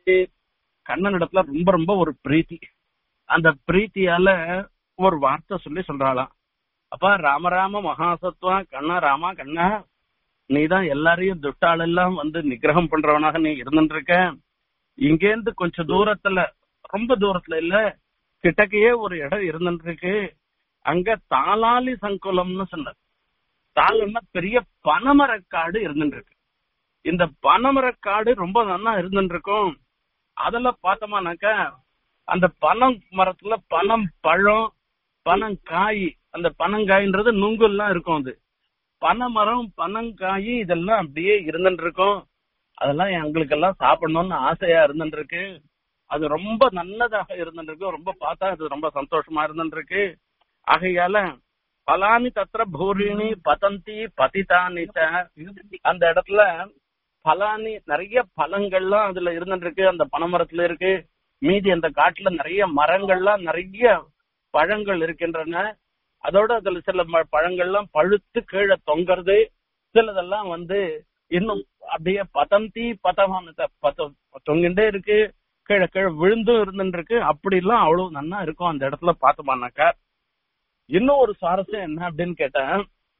கண்ணன் இடத்துல ரொம்ப ரொம்ப ஒரு பிரீத்தி அந்த பிரீத்தியால ஒரு வார்த்தை சொல்லி சொல்றாளாம் அப்பா ராமராம மகாசத்வா கண்ணா ராமா கண்ணா நீதான் எல்லாரையும் துட்டாளெல்லாம் வந்து நிகிரகம் பண்றவனாக நீ இருந்துட்டு இருக்க இங்கேருந்து கொஞ்சம் தூரத்துல ரொம்ப தூரத்துல இல்ல கிட்டக்கையே ஒரு இடம் இருந்துட்டு இருக்கு அங்க தாளாலி சங்குலம்னு சொன்ன தாளம்னா பெரிய பனைமரக்காடு இருந்துட்டு இருக்கு இந்த பனைமரக்காடு ரொம்ப நல்லா இருந்துட்டு இருக்கும் அதுல பார்த்தோமானாக்கா அந்த பனம் மரத்துல பனம் பழம் பனங்காய் அந்த பனங்காய்ன்றது நுங்குல்லாம் இருக்கும் அது பனைமரம் பனங்காய் இதெல்லாம் அப்படியே இருந்துட்டு இருக்கும் அதெல்லாம் எங்களுக்கு எல்லாம் சாப்பிடணும்னு ஆசையா இருந்துட்டு இருக்கு அது ரொம்ப நல்லதாக இருந்துட்டு இருக்கு ரொம்ப பார்த்தா அது ரொம்ப சந்தோஷமா இருந்துட்டு இருக்கு ஆகையால பலானி தத்திர பூரிணி பதந்தி பதிதானி அந்த இடத்துல பலானி நிறைய பழங்கள்லாம் அதுல இருந்துட்டு இருக்கு அந்த பனைமரத்துல இருக்கு மீதி அந்த காட்டுல நிறைய மரங்கள்லாம் நிறைய பழங்கள் இருக்கின்றன அதோட அதுல சில பழங்கள்லாம் பழுத்து கீழே தொங்குறது சிலதெல்லாம் வந்து இன்னும் அப்படியே பதந்தி பதமான பத தொங்கிட்டே இருக்கு கீழே கீழே விழுந்தும் இருந்துட்டு இருக்கு அப்படி எல்லாம் அவ்வளவு நன்னா இருக்கும் அந்த இடத்துல பார்த்தோமானாக்கா இன்னும் ஒரு சுவாரஸ்யம் என்ன அப்படின்னு கேட்டேன்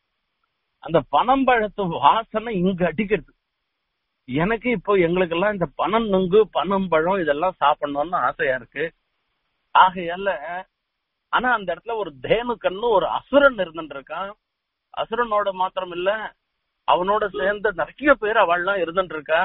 அந்த பனம்பழத்து வாசனை இங்க அடிக்கிறது எனக்கு இப்போ எங்களுக்கு எல்லாம் இந்த பனம் நுங்கு பனம்பழம் இதெல்லாம் சாப்பிடணும்னு ஆசையா இருக்கு ஆகையால ஆனா அந்த இடத்துல ஒரு தேனுக்கன்னு ஒரு அசுரன் இருந்துட்டு இருக்கான் அசுரனோட மாத்திரம் இல்ல அவனோட சேர்ந்து நிறைய பேர் அவள்லாம் இருந்துட்டு இருக்கா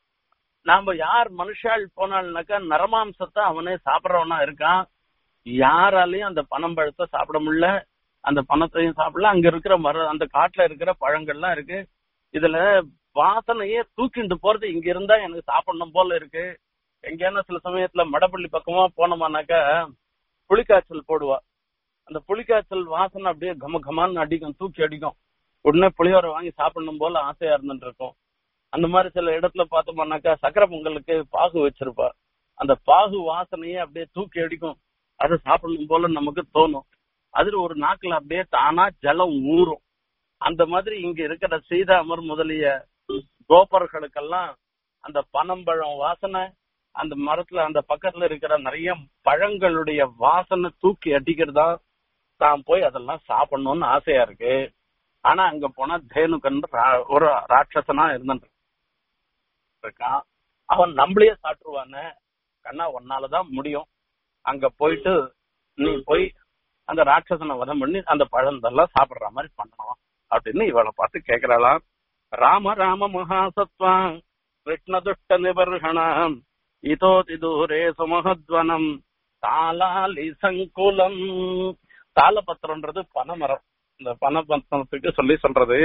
நாம யார் மனுஷாள் போனாள்னாக்கா நரமாம்சத்தை அவனே சாப்பிடறவனா இருக்கான் யாராலையும் அந்த பனம்பழத்தை சாப்பிட முடியல அந்த பணத்தையும் சாப்பிடல அங்க இருக்கிற மர அந்த காட்டுல இருக்கிற பழங்கள்லாம் இருக்கு இதுல வாசனையே தூக்கிட்டு போறது இங்க இருந்தா எனக்கு சாப்பிடணும் போல இருக்கு எங்கேயான சில சமயத்துல மடப்பள்ளி பக்கமா போனோமானாக்கா புளிக்காய்ச்சல் போடுவா அந்த புளிக்காய்ச்சல் வாசனை அப்படியே கம கமான்னு அடிக்கும் தூக்கி அடிக்கும் உடனே புளியோரை வாங்கி சாப்பிடணும் போல ஆசையா இருந்துட்டு இருக்கும் அந்த மாதிரி சில இடத்துல பார்த்தோம்னாக்கா சக்கரை பொங்கலுக்கு பாகு வச்சிருப்பா அந்த பாகு வாசனையே அப்படியே தூக்கி அடிக்கும் அதை சாப்பிடணும் போல நமக்கு தோணும் அதுல ஒரு நாக்குல அப்படியே தானா ஜலம் ஊறும் அந்த மாதிரி இங்க இருக்கிற சீதாமர் முதலிய கோபர்களுக்கெல்லாம் அந்த பனம்பழம் வாசனை அந்த மரத்துல அந்த பக்கத்துல இருக்கிற நிறைய பழங்களுடைய வாசனை தூக்கி அடிக்கிறதா தான் போய் அதெல்லாம் சாப்பிடணும்னு ஆசையா இருக்கு ஆனா அங்க போனா தேனுக்கன் ரா- ஒரு ராட்சசனா இருந்துட்டு இருக்கான் அவன் நம்மளையே சாப்பிட்டுருவானே கண்ணா உன்னாலதான் முடியும் அங்க போயிட்டு நீ போய் அந்த ராட்சசனை வதம் பண்ணி அந்த பழந்தெல்லாம் சாப்பிடுற மாதிரி பண்ணணும் அப்படின்னு இவளை பார்த்து கேக்குறாளாம் ராம ராம மகாசத்வா கிருஷ்ண துஷ்ட நிபர்ஷணம் இதோதி தூரே சுமஹத்வனம் தாலாலி சங்குலம் தாளபத்திரம்ன்றது பனைமரம் இந்த பனைபத்திரத்துக்கு சொல்லி சொல்றது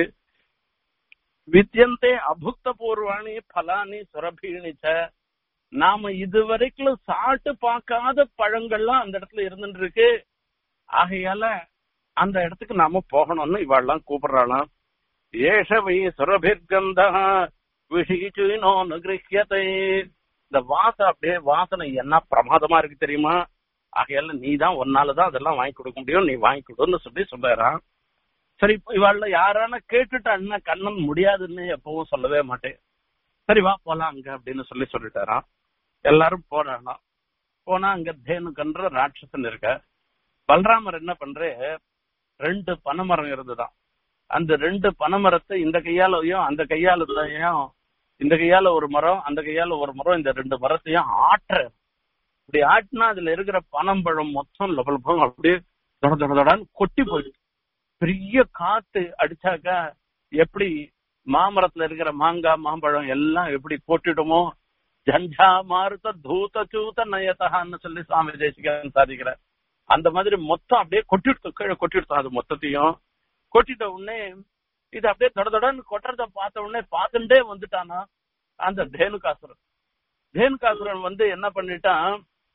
வித்யந்தே அபுக்த பூர்வாணி பலானி சுரபீணி ச நாம இதுவரைக்கும் சாப்பிட்டு பார்க்காத பழங்கள்லாம் அந்த இடத்துல இருந்துட்டு இருக்கு ஆகையால அந்த இடத்துக்கு நாம போகணும்னு இவாள்லாம் கூப்பிடுறாளாம் ஏஷவை சுரபிர்கந்தா விஷீச்சுனோ நிகிருஹியத்தை இந்த வாசம் அப்படியே வாசனை என்ன பிரமாதமா இருக்கு தெரியுமா ஆகையால நீ தான் ஒன்னாலதான் அதெல்லாம் வாங்கி கொடுக்க முடியும் நீ வாங்கி கொடுன்னு சொல்லி சொல்லுறான் சரி இப்ப இவாள்ல யாரான கேட்டுட்டான்னா கண்ணன் முடியாதுன்னு எப்பவும் சொல்லவே மாட்டேன் சரி வா போலாம் அங்க அப்படின்னு சொல்லி சொல்லிட்டாராம் எல்லாரும் போறானாம் போனா அங்க தேனுக்கன்ற ராட்சசன் இருக்க பலராமர் என்ன பண்றே ரெண்டு பனைமரம் இருந்துதான் அந்த ரெண்டு பனைமரத்தை இந்த கையாலையும் அந்த கையாலையும் இந்த கையால ஒரு மரம் அந்த கையால ஒரு மரம் இந்த ரெண்டு மரத்தையும் ஆட்டுற இப்படி ஆட்டினா அதுல இருக்கிற பனம்பழம் மொத்தம் லபலபம் அப்படியே தொட தொட தொடான்னு கொட்டி போயிடுது பெரிய காத்து அடிச்சாக்கா எப்படி மாமரத்துல இருக்கிற மாங்காய் மாம்பழம் எல்லாம் எப்படி போட்டுடுமோ ஜஞ்சா மாருத தூத சூத நயத்தகான்னு சொல்லி சுவாமி தேசிகன் சாதிக்கிறார் அந்த மாதிரி மொத்தம் அப்படியே கொட்டிடுத்து கீழே கொட்டிடுத்தோம் அது மொத்தத்தையும் கொட்டிட்ட உடனே இது அப்படியே தொட தொடன்னு கொட்டுறத பார்த்த உடனே பார்த்துட்டே வந்துட்டானா அந்த தேனுகாசுரன் தேனுகாசுரன் வந்து என்ன பண்ணிட்டான்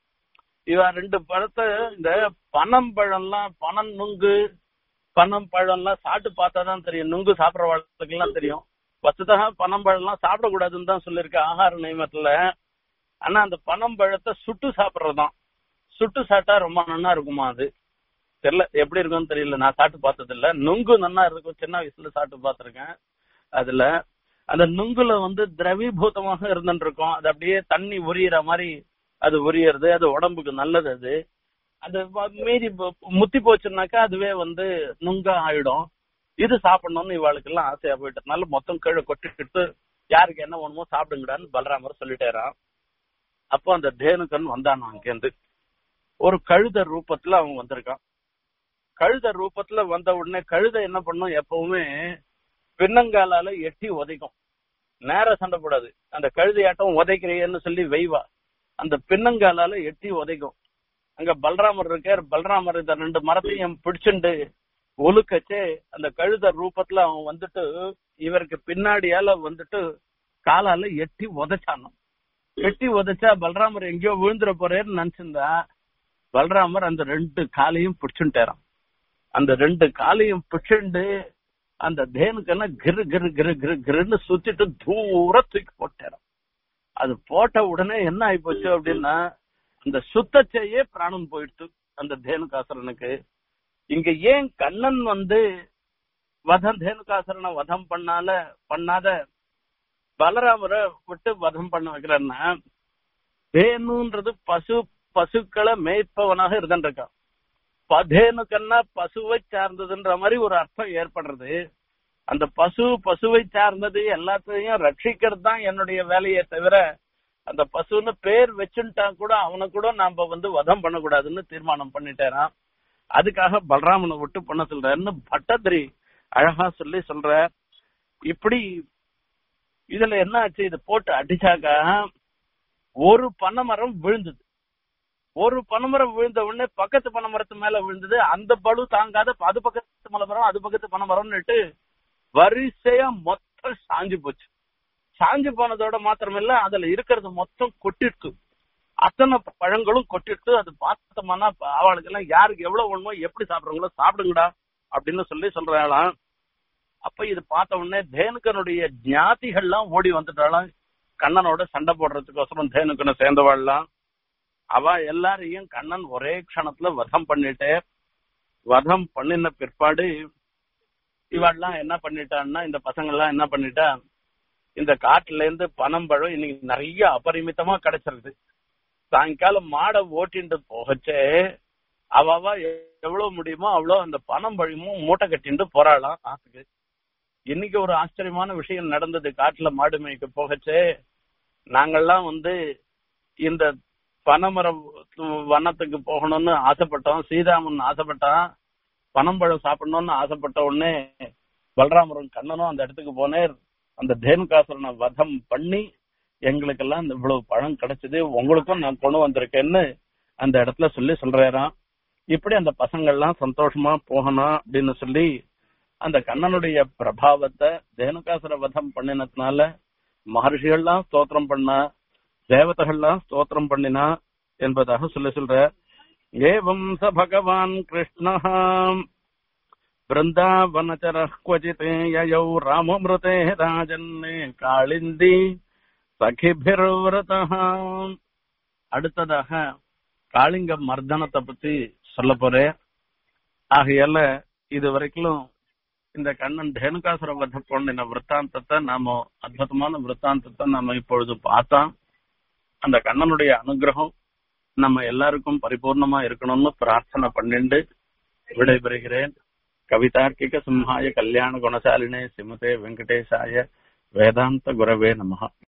இவன் ரெண்டு பழத்தை இந்த பனம்பழம்லாம் பனம் நுங்கு பனம் பழம்லாம் சாப்பிட்டு பார்த்தாதான் தெரியும் நுங்கு சாப்பிடுற வாழ்க்கைலாம் தெரியும் வசதாக பனம்பழம்லாம் சாப்பிடக்கூடாதுன்னு தான் சொல்லியிருக்கு ஆகார நியமத்துல ஆனா அந்த பனம்பழத்தை சுட்டு சாப்பிடுறதுதான் சுட்டு சாப்பிட்டா ரொம்ப நன்னா இருக்குமா அது தெரியல எப்படி இருக்கும்னு தெரியல நான் சாப்பிட்டு பார்த்தது இல்ல நுங்கு நன்னா இருக்கும் சின்ன வயசுல சாப்பிட்டு பார்த்திருக்கேன் அதுல அந்த நுங்குல வந்து திரவீபூதமாக இருந்துட்டு இருக்கும் அது அப்படியே தண்ணி உரியிற மாதிரி அது உரியறது அது உடம்புக்கு நல்லது அது அது வ- மீறி போ- முத்தி போச்சுன்னாக்கா அதுவே வந்து நுங்கா ஆயிடும் இது சாப்பிடணும்னு இவாளுக்கு எல்லாம் ஆசையா போயிட்டதுனால மொத்தம் கீழே கொட்டிட்டு யாருக்கு என்ன வேணுமோ சாப்பிடுங்கடான்னு பலராமர் சொல்லிட்டேறான் அப்போ அந்த தேனுக்கன் வந்தானா அங்கேருந்து ஒரு கழுத ரூபத்துல அவன் வந்திருக்கான் கழுத ரூபத்துல வந்த உடனே கழுத என்ன பண்ணும் எப்பவுமே பின்னங்காலால எட்டி உதைக்கும் நேர சண்டை போடாது அந்த கழுதையாட்டம் உதைக்கிறியன்னு சொல்லி வெய்வா அந்த பின்னங்காலால எட்டி உதைக்கும் அங்க பலராமர் இருக்கார் பலராமர் இந்த ரெண்டு மரத்தையும் பிடிச்சுண்டு ஒழுக்கச்சே அந்த கழுத ரூபத்துல அவன் வந்துட்டு இவருக்கு பின்னாடியால வந்துட்டு காலால எட்டி உதைச்சானாம் எட்டி உதைச்சா பலராமர் எங்கேயோ விழுந்துற போறேன்னு நினைச்சிருந்தா பலராமர் அந்த ரெண்டு காலையும் பிடிச்சுட்டாராம் அந்த ரெண்டு காலையும் பிடிச்சுண்டு அந்த தேனுக்கென்ன கிரு கிரு கிரு கிரு கிருன்னு சுத்திட்டு தூர தூக்கி போட்டாராம் அது போட்ட உடனே என்ன ஆகி போச்சு அப்படின்னா அந்த சுத்தச்சையே பிராணம் போயிடுச்சு அந்த தேனுகாசுரனுக்கு இங்க ஏன் கண்ணன் வந்து வதம் தேனுகாசுரனை வதம் பண்ணால பண்ணாத பலராமரை விட்டு வதம் பண்ண வைக்கிறன்னா தேனுன்றது பசு பசுக்களை மேய்ப்பவனாக இருந்துருக்கான் பதேனுக்கன்னா பசுவை சார்ந்ததுன்ற மாதிரி ஒரு அர்த்தம் ஏற்படுறது அந்த பசு பசுவை சார்ந்தது எல்லாத்தையும் ரட்சிக்கிறது தான் என்னுடைய வேலையே தவிர அந்த பசுன்னு பேர் வச்சுட்டா கூட அவனை கூட நாம வந்து வதம் பண்ணக்கூடாதுன்னு தீர்மானம் பண்ணிட்டேரான் அதுக்காக பலராமனை விட்டு பண்ண சொல்றாருன்னு பட்டதிரி அழகா சொல்லி சொல்ற இப்படி இதுல என்ன ஆச்சு இது போட்டு அடிச்சாக்கா ஒரு பனைமரம் விழுந்தது ஒரு பனைமரம் விழுந்த உடனே பக்கத்து பனைமரத்து மேல விழுந்தது அந்த பளு தாங்காத அது பக்கத்து மலைமரம் அது பக்கத்து பனைமரம்னுட்டு வரிசையா மொத்தம் சாஞ்சு போச்சு சாஞ்சு போனதோட மாத்திரமில்ல அதுல இருக்கிறது மொத்தம் கொட்டிட்டு அத்தனை பழங்களும் கொட்டிட்டு அது பார்த்தோம்னா அவளுக்கு எல்லாம் யாருக்கு எவ்வளவு வேணுமோ எப்படி சாப்பிடுறாங்களோ சாப்பிடுங்கடா அப்படின்னு சொல்லி சொல்றாளாம் அப்ப இது பார்த்த உடனே தேனுக்கனுடைய ஞாதிகள்லாம் ஓடி வந்துட்டாலாம் கண்ணனோட சண்டை போடுறதுக்கோசரம் தேனுக்கனை சேர்ந்தவாள்லாம் அவ எல்லாரையும் கண்ணன் ஒரே க்ஷணத்துல வதம் பண்ணிட்டே வதம் பண்ணின பிற்பாடு இவாள்லாம் என்ன பண்ணிட்டான்னா இந்த பசங்க எல்லாம் என்ன பண்ணிட்டா இந்த காட்டுல இருந்து பனம்பழம் இன்னைக்கு நிறைய அபரிமிதமா கிடைச்சிருது சாயங்காலம் மாடை ஓட்டிட்டு போகச்சே அவ எவ்வளவு முடியுமோ அவ்வளோ அந்த பனம்பழமும் மூட்டை கட்டிட்டு போறாளாம் ஆத்துக்கு இன்னைக்கு ஒரு ஆச்சரியமான விஷயம் நடந்தது காட்டுல மாடு மேய்க்க போகச்சே நாங்கெல்லாம் வந்து இந்த பனைமரம் வனத்துக்கு போகணும்னு ஆசைப்பட்டோம் சீதாமன் ஆசைப்பட்டான் பனம்பழம் சாப்பிடணும்னு ஆசைப்பட்ட உடனே பலராமரும் கண்ணனும் அந்த இடத்துக்கு போனேர் அந்த தேனுகாசுரனை வதம் பண்ணி எங்களுக்கெல்லாம் இந்த இவ்வளவு பழம் கிடைச்சது உங்களுக்கும் நான் கொண்டு வந்திருக்கேன்னு அந்த இடத்துல சொல்லி சொல்றாராம் இப்படி அந்த பசங்கள்லாம் சந்தோஷமா போகணும் அப்படின்னு சொல்லி அந்த கண்ணனுடைய பிரபாவத்தை தேனுகாசுர வதம் பண்ணினதுனால மகர்ஷிகள்லாம் ஸ்தோத்திரம் பண்ணா தேவதைகள்லாம் ஸ்தோத்திரம் பண்ணினா என்பதாக சொல்லி சொல்ற ஏவம் ச பகவான் கிருஷ்ணஹா பிருந்தாவனச்சர क्वचित् ययौ राममृते ராஜன்னே காளிந்தி சகிபிர்விரதः அடுத்ததாக காளிங்க மர்தனத்தை பத்தி சொல்ல போறேன் ஆகையால இது வரைக்கும் இந்த கண்ணன் தேனுகாசுர வத பொண்ணின விற்த்தாந்தத்தை நாம அற்புதமான விற்த்தாந்தத்தை நாம இப்பொழுது பார்த்தோம் அந்த கண்ணனுடைய அனுகிரகம் நம்ம எல்லாருக்கும் பரிபூர்ணமா இருக்கணும்னு பிரார்த்தனை பண்ணிண்டு விடைபெறுகிறேன் கவிதார்க்கிக சிம்ஹாய கல்யாண குணசாலினே சிமதே வெங்கடேசாய வேதாந்த குரவே நமஹ